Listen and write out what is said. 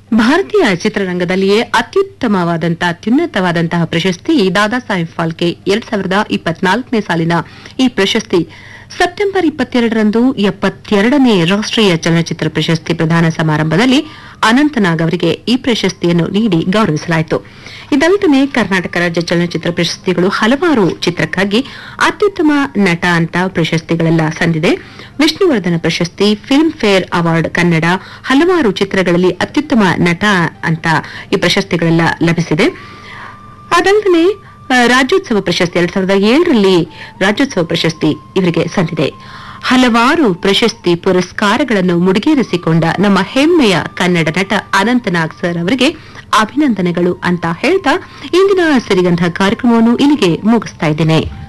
ಭಾರತೀಯ ಚಿತ್ರರಂಗದಲ್ಲಿಯೇ ಅತ್ಯುತ್ತಮವಾದಂತಹ ಅತ್ಯುನ್ನತವಾದಂತಹ ಪ್ರಶಸ್ತಿ ದಾದಾ ಸಾಹೇಬ್ ಫಾಲ್ಕೆ ಎರಡ್ ಸಾವಿರದ ಇಪ್ಪತ್ನಾಲ್ಕನೇ ಸಾಲಿನ ಈ ಪ್ರಶಸ್ತಿ ಸೆಪ್ಟೆಂಬರ್ ಇಪ್ಪತ್ತೆರಡರಂದು ಎಪ್ಪತ್ತೆರಡನೇ ರಾಷ್ಟ್ರೀಯ ಚಲನಚಿತ್ರ ಪ್ರಶಸ್ತಿ ಪ್ರದಾನ ಸಮಾರಂಭದಲ್ಲಿ ಅನಂತನಾಗ್ ಅವರಿಗೆ ಈ ಪ್ರಶಸ್ತಿಯನ್ನು ನೀಡಿ ಗೌರವಿಸಲಾಯಿತು ಇದಲ್ಲದೆ ಕರ್ನಾಟಕ ರಾಜ್ಯ ಚಲನಚಿತ್ರ ಪ್ರಶಸ್ತಿಗಳು ಹಲವಾರು ಚಿತ್ರಕ್ಕಾಗಿ ಅತ್ಯುತ್ತಮ ನಟ ಅಂತ ಪ್ರಶಸ್ತಿಗಳೆಲ್ಲ ಸಂದಿದೆ ವಿಷ್ಣುವರ್ಧನ ಪ್ರಶಸ್ತಿ ಫಿಲ್ಮ್ ಫೇರ್ ಅವಾರ್ಡ್ ಕನ್ನಡ ಹಲವಾರು ಚಿತ್ರಗಳಲ್ಲಿ ಅತ್ಯುತ್ತಮ ನಟ ಅಂತ ಈ ಪ್ರಶಸ್ತಿಗಳೆಲ್ಲ ಲಭಿಸಿದೆ ಅದಲ್ಲದೆ ಆ, ರಾಜ್ಯೋತ್ಸವ ಪ್ರಶಸ್ತಿ ಎರಡ್ ಸಾವಿರದ ಏಳರಲ್ಲಿ ರಾಜ್ಯೋತ್ಸವ ಪ್ರಶಸ್ತಿ ಇವರಿಗೆ ಸಂದಿದೆ ಹಲವಾರು ಪ್ರಶಸ್ತಿ ಪುರಸ್ಕಾರಗಳನ್ನು ಮುಡಿಗೇರಿಸಿಕೊಂಡ ನಮ್ಮ ಹೆಮ್ಮೆಯ ಕನ್ನಡ ನಟ ಅನಂತನಾಗ್ ಸರ್ ಅವರಿಗೆ ಅಭಿನಂದನೆಗಳು ಅಂತ ಹೇಳ್ತಾ ಇಂದಿನ ಸಿರಿಗಂಧ ಕಾರ್ಯಕ್ರಮವನ್ನು ಇಲ್ಲಿಗೆ ಮುಗಿಸ್ತಾ ಇದ್ದೇನೆ